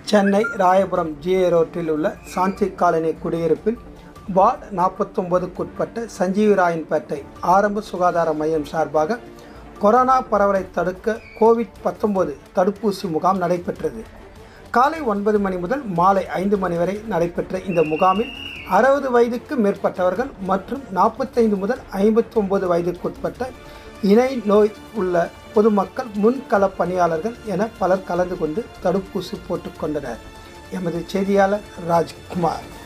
Chennai Royapuram GA ரோட்டில் உள்ள சாந்தி colony குடியிருப்பில் வார்டு நாற்பத்தொம்பதுக்குட்பட்ட சஞ்சீவராயன்பேட்டை ஆரம்ப சுகாதார மையம் சார்பாக கொரோனா பரவலை தடுக்க கோவிட் பத்தொன்பது தடுப்பூசி முகாம் நடைபெற்றது காலை ஒன்பது மணி முதல் மாலை ஐந்து மணி வரை நடைபெற்ற இந்த முகாமில் அறுபது வயதுக்கு மேற்பட்டவர்கள் மற்றும் நாற்பத்தைந்து முதல் ஐம்பத்தி ஒன்பது வயதுக்குட்பட்ட இணை நோய் உள்ள பொதுமக்கள் முன்கள பணியாளர்கள் என பலர் கலந்து கொண்டு தடுப்பூசி போட்டுக்கொண்டனர் எமது செய்தியாளர் ராஜ்குமார்